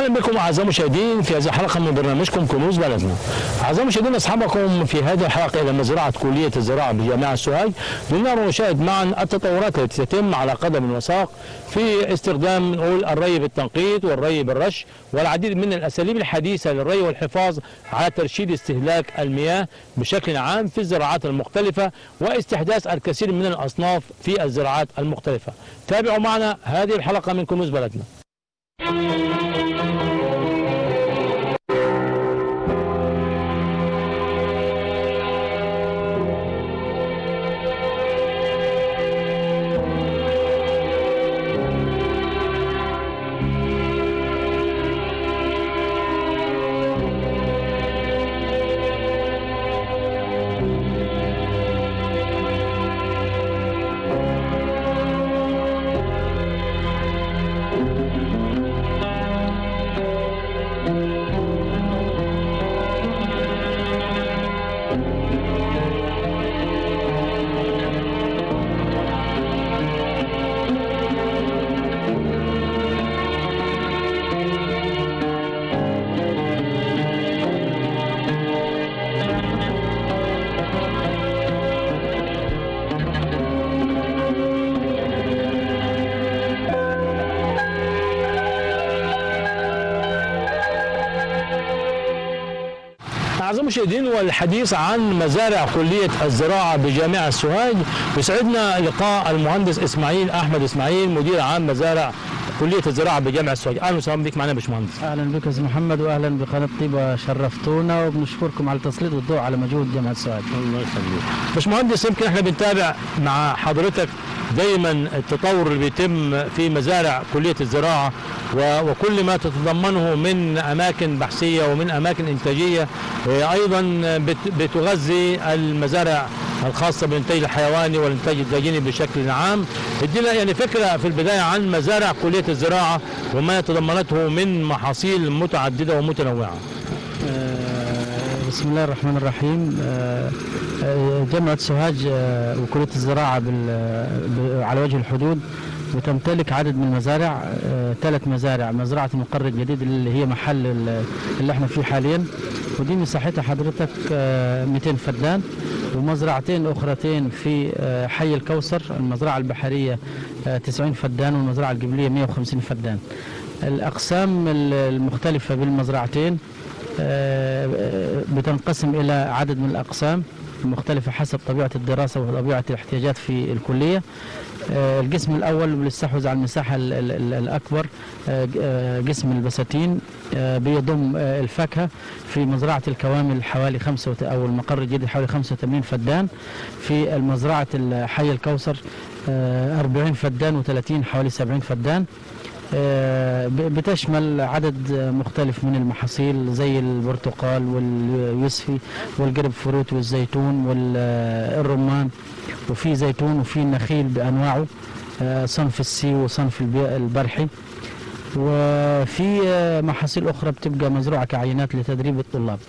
اهلا بكم اعزائي المشاهدين في هذه الحلقه من برنامجكم كنوز بلدنا. اعزائي المشاهدين اصحابكم في هذه الحلقه الى مزرعه كليه الزراعه بجامعه سوهاج لنرى ونشاهد معا التطورات التي تتم على قدم وساق في استخدام نقول الري بالتنقيط والري بالرش والعديد من الاساليب الحديثه للري والحفاظ على ترشيد استهلاك المياه بشكل عام في الزراعات المختلفه واستحداث الكثير من الاصناف في الزراعات المختلفه. تابعوا معنا هذه الحلقه من كنوز بلدنا. أعزائي المشاهدين والحديث عن مزارع كلية الزراعة بجامعة سوهاج يسعدنا لقاء المهندس إسماعيل أحمد إسماعيل مدير عام مزارع كلية الزراعة بجامعة سوهاج أهلا وسهلا بك معنا يا باشمهندس اهلا بك يا استاذ محمد واهلا بقناه طيبه شرفتونا وبنشكركم على تسليط الضوء على مجهود جامعه سوهاج الله يخليك باشمهندس يمكن احنا بنتابع مع حضرتك دايما التطور اللي بيتم في مزارع كلية الزراعة و- وكل ما تتضمنه من أماكن بحثية ومن أماكن إنتاجية آه، أيضا بت- بتغذي المزارع الخاصة بالإنتاج الحيواني والإنتاج الداجيني بشكل عام ادينا يعني فكرة في البداية عن مزارع كلية الزراعة وما تضمنته من محاصيل متعددة ومتنوعة آه، بسم الله الرحمن الرحيم آه، آه، جامعه سوهاج آه، وكليه الزراعه بال- ب- على وجه الحدود بتمتلك عدد من المزارع ثلاث مزارع مزرعه المقر الجديد اللي هي محل ال- اللي احنا فيه حاليا ودي مساحتها حضرتك آه، 200 فدان ومزرعتين اخرتين في آه، حي الكوثر المزرعه البحريه آه، 90 فدان والمزرعه القبليه 150 فدان الاقسام ال- المختلفه بالمزرعتين آه، بتنقسم إلى عدد من الأقسام المختلفة حسب طبيعة الدراسة وطبيعة الاحتياجات في الكلية آه، القسم الأول بيستحوذ على المساحة ال- ال- ال- الأكبر آه، ج- آه، قسم البساتين آه، بيضم آه، الفاكهة في مزرعة الكوامل حوالي خمسة وت- أو المقر الجديد حوالي 85 فدان في المزرعة ال- حي الكوثر آه، 40 فدان و30 حوالي 70 فدان آه، ب- بتشمل عدد مختلف من المحاصيل زي البرتقال واليوسفي والقرب فروت والزيتون والرمان وفي زيتون وفي النخيل بانواعه آه، صنف السي وصنف البي- البرحي وفي آه، محاصيل اخرى بتبقى مزروعه كعينات لتدريب الطلاب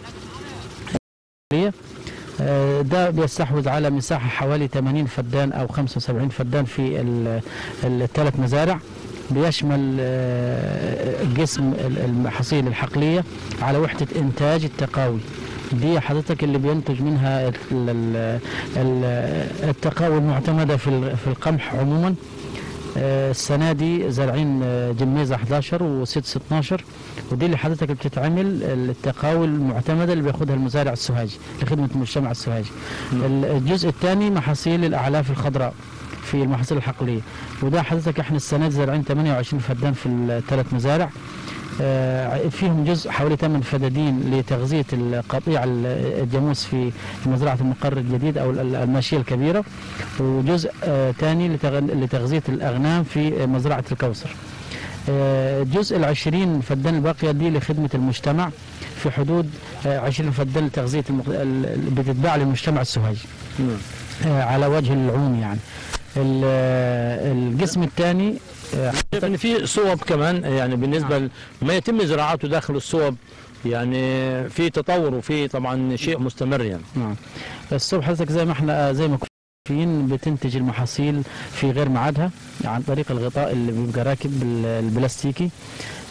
آه، ده بيستحوذ على مساحه حوالي 80 فدان او 75 فدان في ال- الثلاث مزارع بيشمل آه، قسم ال- المحاصيل الحقلية على وحدة إنتاج التقاوي دي حضرتك اللي بينتج منها ال- ال- ال- التقاوي المعتمدة في ال- في القمح عموما آه، السنة دي زارعين آه، جميزة 11 وسدس 12 ودي اللي حضرتك بتتعمل التقاوي المعتمدة اللي بياخدها المزارع السوهاجي لخدمة المجتمع السوهاجي الجزء الثاني محاصيل الأعلاف الخضراء في المحاصيل الحقلية وده حضرتك احنا السنة دي زارعين 28 فدان في الثلاث مزارع آه، فيهم جزء حوالي 8 فدادين لتغذية القطيع الجاموس في مزرعة المقر الجديد أو ال- الماشية الكبيرة وجزء آه، ثاني لتغ- لتغذية الأغنام في مزرعة الكوثر آه، الجزء العشرين فدان الباقية دي لخدمة المجتمع في حدود آه، 20 فدان لتغذية المق... ال- ال- بتتباع للمجتمع السوهاجي آه، على وجه العموم يعني ال- آه، القسم الثاني آه، شايف ان في صوب كمان يعني بالنسبه لما يتم زراعته داخل الصوب يعني في تطور وفي طبعا شيء مستمر يعني نعم الصبح حضرتك زي ما احنا زي ما كنا بتنتج المحاصيل في غير ميعادها عن طريق الغطاء اللي بيبقى راكب ال- البلاستيكي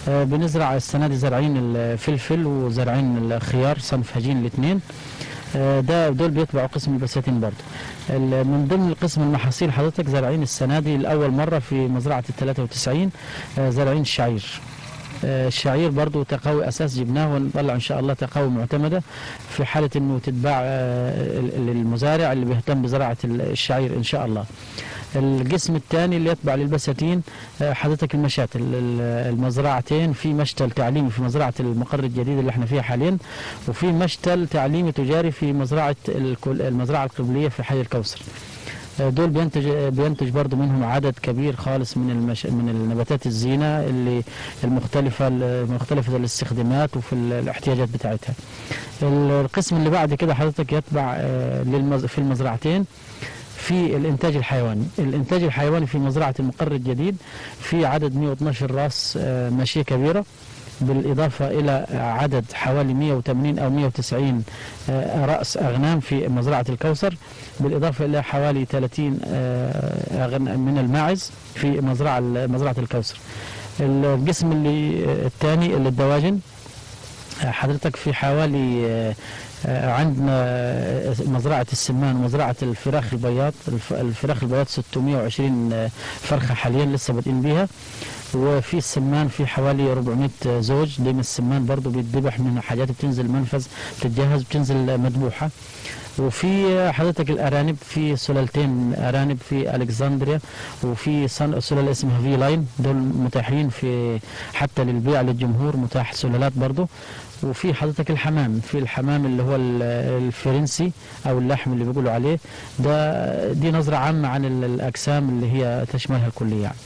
آه، بنزرع السنه دي زارعين الفلفل وزارعين الخيار صنف هجين الاثنين ده دول بيتبعوا قسم البساتين برضه ال- من ضمن القسم المحاصيل حضرتك زارعين السنه دي لاول مره في مزرعه ال 93 آه، زارعين الشعير آه، الشعير برضو تقوي اساس جبناه ونطلع ان شاء الله تقوي معتمده في حاله انه تتباع آه، ال- للمزارع اللي بيهتم بزراعه ال- الشعير ان شاء الله. القسم الثاني اللي يتبع للبساتين آه، حضرتك المشات ال- ال- المزرعتين في مشتل تعليمي في مزرعه المقر الجديد اللي احنا فيها حاليا وفي مشتل تعليمي تجاري في مزرعه الكل- المزرعه القبليه في حي الكوثر. آه، دول بينتج بينتج برضه منهم عدد كبير خالص من المش... من النباتات الزينه اللي المختلفه مختلفه الاستخدامات وفي ال- الاحتياجات بتاعتها. القسم اللي بعد كده حضرتك يتبع آه، للمز... في المزرعتين في الانتاج الحيواني، الانتاج الحيواني في مزرعه المقر الجديد في عدد 112 راس آه، ماشيه كبيره بالإضافة إلى عدد حوالي 180 أو 190 آه، رأس أغنام في مزرعة الكوثر بالإضافة إلى حوالي 30 آه، أغن- من الماعز في مزرعة مزرعة الكوثر القسم اللي الثاني اللي الدواجن آه، حضرتك في حوالي آه، آه، عندنا آه، مزرعة السمان ومزرعة الفراخ البياض الف- الفراخ البياض 620 آه، فرخة حاليا لسه بادئين بيها وفي السمان في حوالي 400 زوج دي من السمان برضو بيتذبح من حاجات بتنزل منفذ بتتجهز بتنزل مذبوحة وفي حضرتك الارانب في سلالتين ارانب في الكسندريا وفي صن- سلاله اسمها في لاين دول متاحين في حتى للبيع للجمهور متاح سلالات برضو وفي حضرتك الحمام في الحمام اللي هو ال- الفرنسي او اللحم اللي بيقولوا عليه ده دي نظره عامه عن ال- الاجسام اللي هي تشملها الكليه يعني.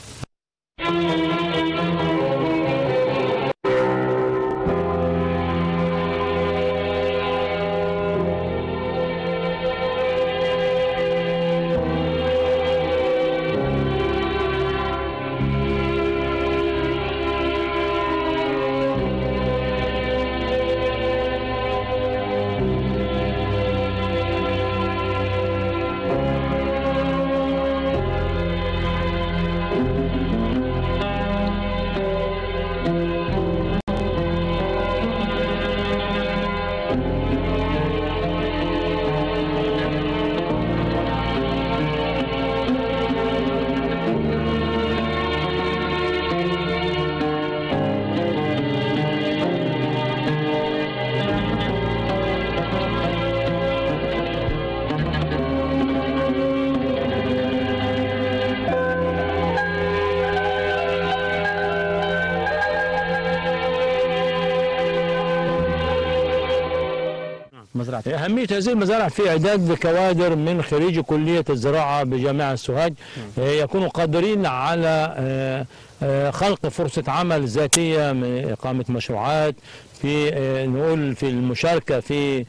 مزرعه أهمية هذه المزارع في إعداد كوادر من خريج كلية الزراعة بجامعة سوهاج آه، يكونوا قادرين على آه، آه، خلق فرصة عمل ذاتية من إقامة مشروعات في آه، نقول في المشاركة في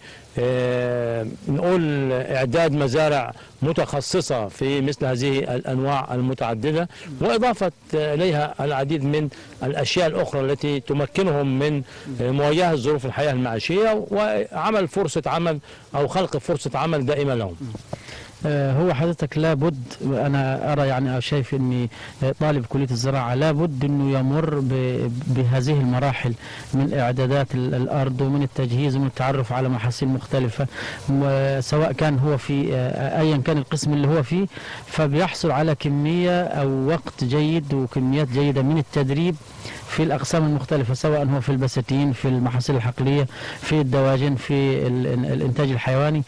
آه، نقول إعداد مزارع متخصصة في مثل هذه الأنواع المتعددة وإضافة إليها العديد من الأشياء الأخرى التي تمكنهم من مواجهة ظروف الحياة المعيشية وعمل فرصة عمل أو خلق فرصة عمل دائمة لهم آه، هو حضرتك لابد انا ارى يعني او شايف ان طالب كليه الزراعه لابد انه يمر ب- بهذه المراحل من اعدادات ال- الارض ومن التجهيز ومن التعرف على محاصيل مختلفه و- سواء كان هو في آه، ايا كان القسم اللي هو فيه فبيحصل على كميه او وقت جيد وكميات جيده من التدريب في الاقسام المختلفه سواء هو في البساتين في المحاصيل الحقليه في الدواجن في ال- ال- الانتاج الحيواني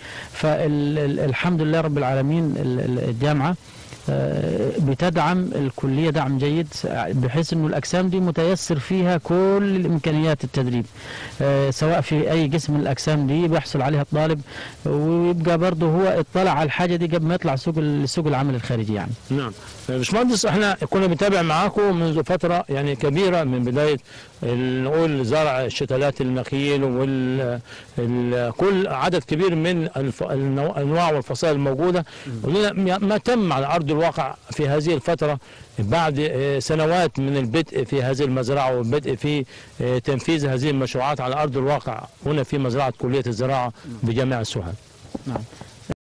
فالحمد لله رب العالمين ال- ال- الجامعه آه، بتدعم الكليه دعم جيد بحيث انه الاجسام دي متيسر فيها كل الامكانيات التدريب آه، سواء في اي قسم من الاجسام دي بيحصل عليها الطالب ويبقى برضه هو اطلع على الحاجه دي قبل ما يطلع سوق ال- سوق العمل الخارجي يعني نعم باشمهندس احنا كنا بنتابع معاكم منذ فترة يعني كبيرة من بداية ال- نقول زرع شتلات النخيل وال ال- كل عدد كبير من الف- النوع- الانواع والفصائل الموجودة قلنا ما تم على ارض الواقع في هذه الفترة بعد آه، سنوات من البدء في هذه المزرعة والبدء في آه، تنفيذ هذه المشروعات على ارض الواقع هنا في مزرعة كلية الزراعة بجامعة سوهاج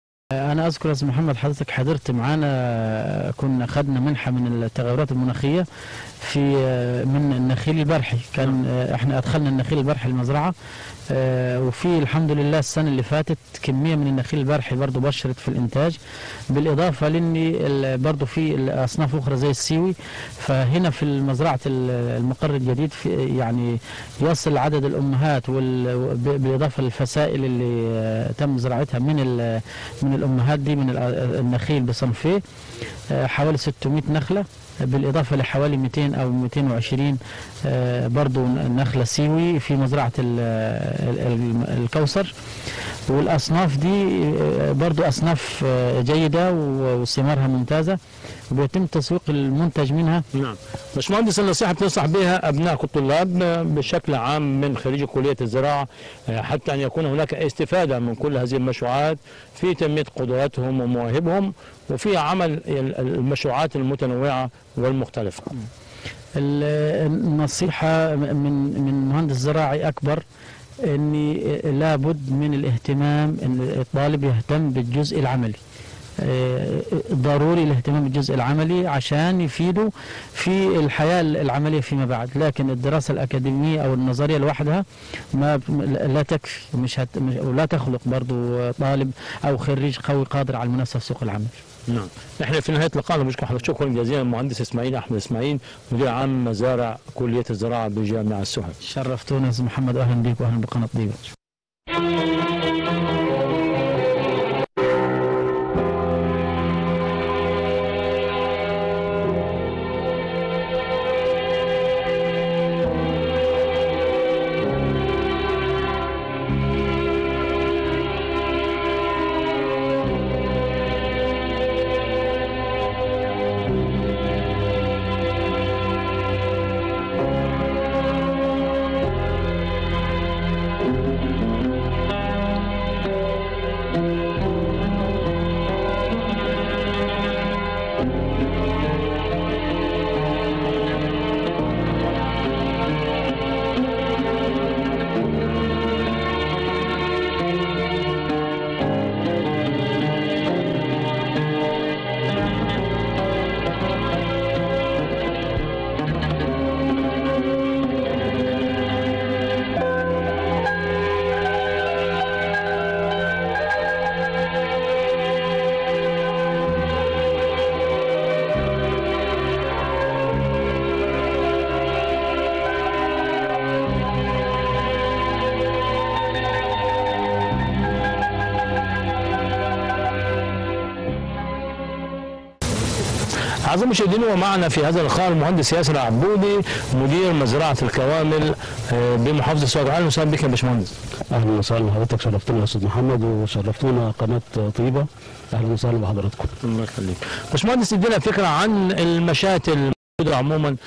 انا اذكر يا استاذ محمد حضرتك حضرت معانا آه، كنا خدنا منحه من التغيرات المناخيه في آه، من النخيل البرحي كان آه، احنا ادخلنا النخيل البرحي المزرعه آه، وفي الحمد لله السنه اللي فاتت كميه من النخيل البرحي برضو بشرت في الانتاج بالاضافه لاني ال- برضو في اصناف اخرى زي السيوي فهنا في مزرعه ال- المقر الجديد في يعني يصل عدد الامهات وال- ب- بالاضافه للفسائل اللي آه، تم زراعتها من ال- من الامهات دي من ال- النخيل بصنفيه آه، حوالي 600 نخله بالاضافه لحوالي 200 او 220 آه، برضو نخله سيوي في مزرعه ال- ال- ال- الكوثر والاصناف دي آه، برضو اصناف آه، جيده و- وثمارها ممتازه وبيتم تسويق المنتج منها نعم باشمهندس النصيحة بتنصح بها أبنائك الطلاب بشكل عام من خريج كلية الزراعة آه، حتى أن يكون هناك استفادة من كل هذه المشروعات في تنمية قدراتهم ومواهبهم وفي عمل ال- المشروعات المتنوعة والمختلفة ال- النصيحة من من مهندس زراعي أكبر أني لابد من الاهتمام أن الطالب يهتم بالجزء العملي آه، ضروري الاهتمام بالجزء العملي عشان يفيده في الحياة العملية فيما بعد لكن الدراسة الأكاديمية أو النظرية لوحدها ما لا تكفي مش هت مش- ولا تخلق برضو طالب أو خريج قوي قادر على المنافسة في سوق العمل نعم احنا في نهاية لقائنا بشكر حضرتك شكرا جزيلا المهندس إسماعيل أحمد إسماعيل مدير عام مزارع كلية الزراعة بجامعة سوهاج شرفتونا يا أستاذ محمد أهلا بك وأهلا بقناة طيبة أعزائي المشاهدين ومعنا في هذا اللقاء المهندس ياسر عبودي مدير مزرعة الكوامل آه، بمحافظة سوهاج أهلا وسهلا بك يا باشمهندس اهلا وسهلا حضرتك شرفتنا يا استاذ محمد وشرفتونا قناه طيبه اهلا وسهلا بحضراتكم الله يخليك باشمهندس ادينا فكرة عن المشاتل الموجودة عموما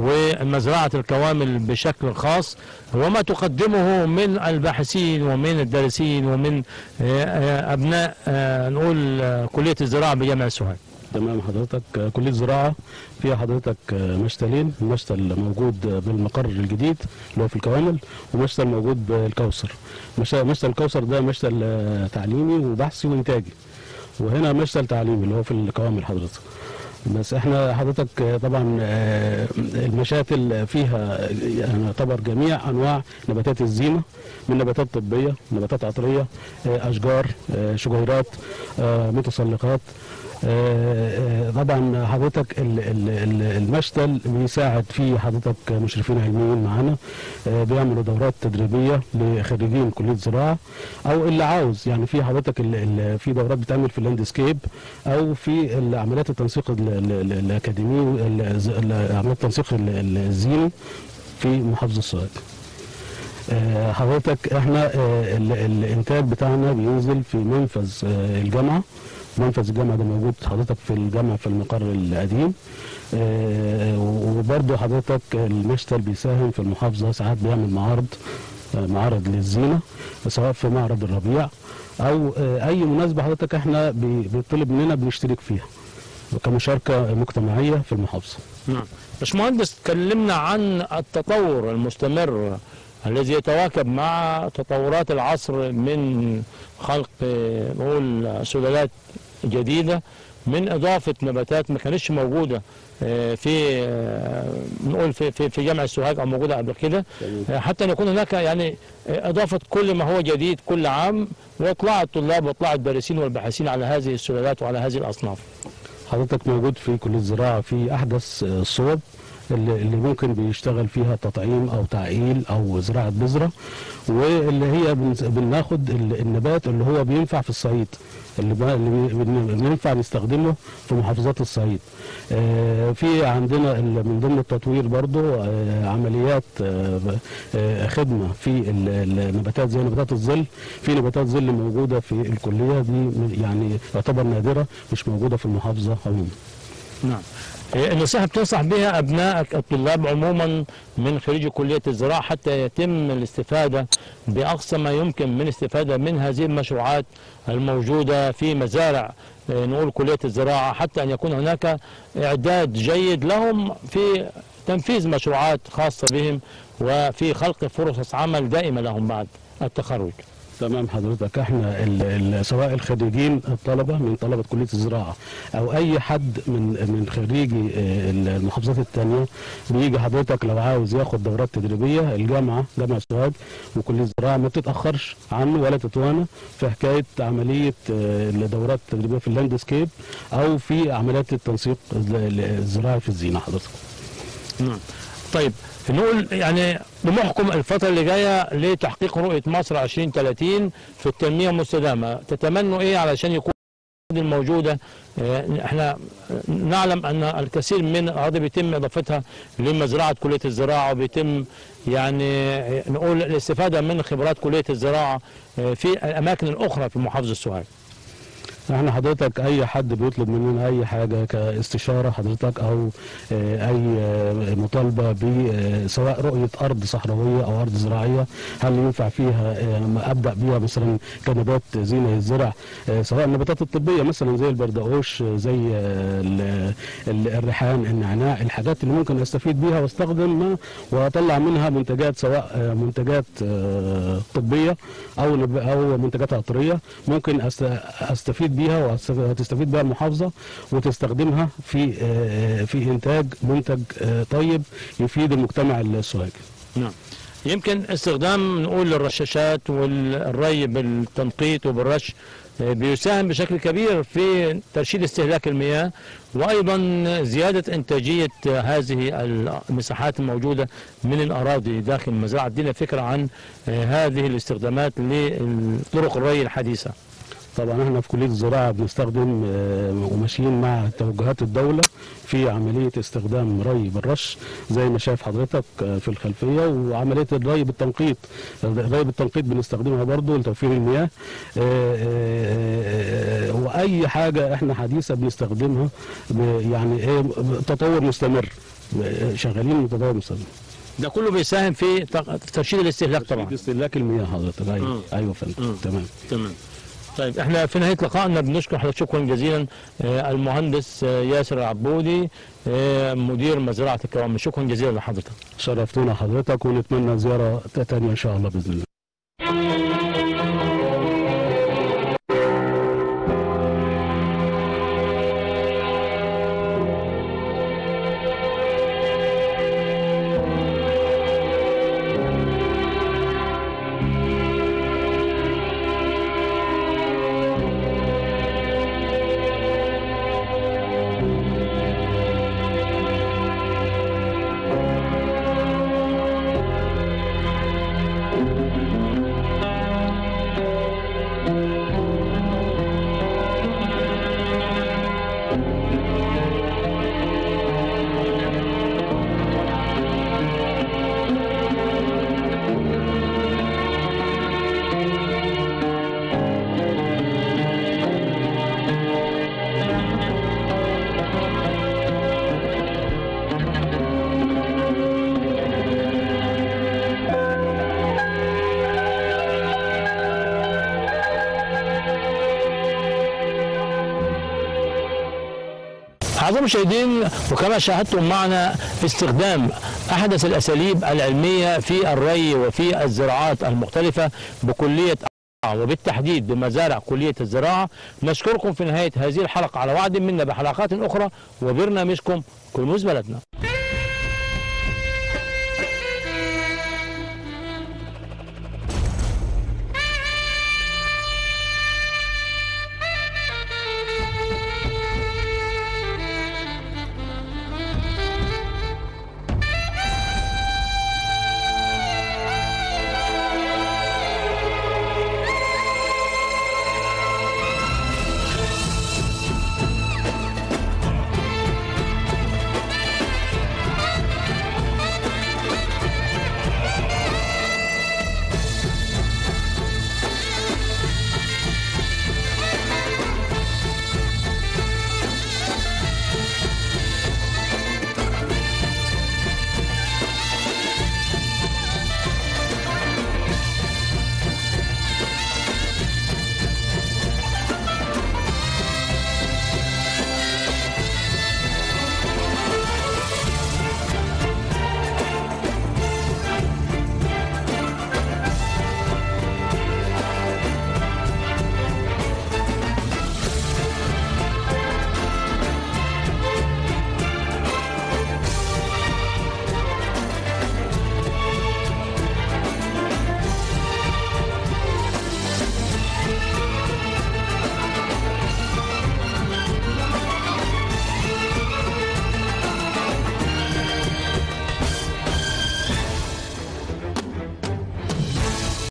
ومزرعة الكوامل بشكل خاص وما تقدمه من الباحثين ومن الدارسين ومن آه، آه، أبناء آه، نقول آه، كلية الزراعة بجامعة سوهاج تمام حضرتك آه، كليه زراعه فيها حضرتك آه، مشتلين مشتل موجود آه، بالمقر الجديد اللي هو في الكوامل ومشتل موجود بالكوثر مش- مشتل الكوثر ده مشتل آه، تعليمي وبحثي وانتاجي وهنا مشتل تعليمي اللي هو في الكوامل حضرتك بس احنا حضرتك آه، طبعا آه، المشاتل فيها آه، يعني يعتبر جميع انواع نباتات الزينه من نباتات طبيه نباتات عطريه آه، اشجار آه، شجيرات آه، متسلقات آه، آه، طبعا حضرتك ال- ال- ال- المشتل بيساعد فيه حضرتك مشرفين علميين معانا آه، بيعملوا دورات تدريبيه لخريجين كليه زراعه او اللي عاوز يعني في حضرتك ال- ال- في دورات بتعمل في اللاندسكيب او في ال- عمليات التنسيق ال- ال- ال- الاكاديمي ال- ال- عمليات التنسيق ال- ال- الزيني في محافظه السوهاج آه، حضرتك احنا آه، ال- الانتاج بتاعنا بينزل في منفذ آه، الجامعه منفذ الجامعه ده موجود حضرتك في الجامعه في المقر القديم آه، وبرضه حضرتك المشتل بيساهم في المحافظه ساعات بيعمل معارض آه، معارض للزينه سواء في معرض الربيع او آه، اي مناسبه حضرتك احنا بي- بيطلب مننا بنشترك فيها كمشاركه مجتمعيه في المحافظه نعم باشمهندس تكلمنا عن التطور المستمر الذي يتواكب مع تطورات العصر من خلق آه، نقول سلالات جديدة من إضافة نباتات ما كانتش موجودة آه، في آه، نقول في في في جامع السوهاج أو موجودة قبل كده آه، حتى أن يكون هناك يعني آه، إضافة كل ما هو جديد كل عام وإطلاع الطلاب وإطلاع الدارسين والباحثين على هذه السلالات وعلى هذه الأصناف حضرتك موجود في كليه الزراعه في احدث آه، الصوب اللي اللي ممكن بيشتغل فيها تطعيم او تعقيل او زراعه بذره واللي هي بنس- بناخد ال- النبات اللي هو بينفع في الصعيد اللي بقى- اللي بي- بن- بننفع نستخدمه في محافظات الصعيد آه، في عندنا ال- من ضمن التطوير برضو آه، عمليات آه، ب- آه، خدمه في ال- النباتات زي نباتات الظل في نباتات ظل موجوده في الكليه دي من- يعني تعتبر نادره مش موجوده في المحافظه عموما نعم إيه، النصيحة بتنصح بها أبنائك الطلاب عموما من خريج كلية الزراعة حتى يتم الاستفادة بأقصى ما يمكن من استفادة من هذه المشروعات الموجودة في مزارع إيه، نقول كلية الزراعة حتى أن يكون هناك إعداد جيد لهم في تنفيذ مشروعات خاصة بهم وفي خلق فرص عمل دائمة لهم بعد التخرج تمام حضرتك احنا ال ال سواء الخريجين الطلبه من طلبه كليه الزراعه او اي حد من من خريجي آه، المحافظات الثانيه بيجي حضرتك لو عاوز ياخد دورات تدريبيه الجامعه جامعه سوهاج وكليه الزراعه ما بتتاخرش عنه ولا تتوانى في حكايه عمليه آه، الدورات التدريبيه في اللاندسكيب او في عمليات التنسيق الزراعي في الزينه حضرتك نعم طيب نقول يعني طموحكم الفترة اللي جاية لتحقيق رؤية مصر 2030 في التنمية المستدامة تتمنوا ايه علشان يكون الموجودة آه، احنا نعلم ان الكثير من الاراضي بيتم اضافتها لمزرعة كلية الزراعة وبيتم يعني نقول الاستفادة من خبرات كلية الزراعة آه، في الاماكن الاخرى في محافظة سوهاج احنا حضرتك اي حد بيطلب مننا اي حاجه كاستشاره حضرتك او آه، اي آه، مطالبه ب آه، سواء رؤيه ارض صحراويه او ارض زراعيه هل ينفع فيها آه، ما ابدا بيها مثلا كنبات زينه للزرع آه، سواء النباتات الطبيه مثلا زي البردقوش آه، زي آه، ال- ال- الريحان النعناع الحاجات اللي ممكن استفيد بيها واستخدم واطلع منها منتجات سواء آه، منتجات آه، طبيه او نب- او منتجات عطريه ممكن أست- استفيد بيها وأست- وتستفيد بيها المحافظه وتستخدمها في آه، في انتاج منتج آه، طيب يفيد المجتمع السوهاجي نعم يمكن استخدام نقول الرشاشات والري بالتنقيط وبالرش آه، بيساهم بشكل كبير في ترشيد استهلاك المياه وايضا زياده انتاجيه آه، هذه المساحات الموجوده من الاراضي داخل المزرعه ادينا فكره عن آه، هذه الاستخدامات لطرق الري الحديثه طبعا احنا في كليه الزراعه بنستخدم آه، وماشيين مع توجهات الدوله في عمليه استخدام ري بالرش زي ما شايف حضرتك آه، في الخلفيه وعمليه الري بالتنقيط الري بالتنقيط بنستخدمها برضو لتوفير المياه آه، آه، آه، واي حاجه احنا حديثه بنستخدمها ب- يعني ايه تطور مستمر آه، شغالين تطور مستمر ده كله بيساهم في تق- في ترشيد الاستهلاك طبعا استهلاك المياه حضرتك ايوه مم. ايوه فندم مم. تمام تمام طيب احنا في نهايه لقائنا بنشكر حضرتك شكرا جزيلا آه، المهندس آه، ياسر العبودي آه، مدير مزرعه الكوامل شكرا جزيلا لحضرتك شرفتونا حضرتك ونتمنى زياره تانية ان شاء الله باذن الله أعزائي المشاهدين وكما شاهدتم معنا استخدام أحدث الأساليب العلمية في الري وفي الزراعات المختلفة بكلية وبالتحديد بمزارع كلية الزراعة نشكركم في نهاية هذه الحلقة على وعد منا بحلقات أخرى وبرنامجكم كنوز بلدنا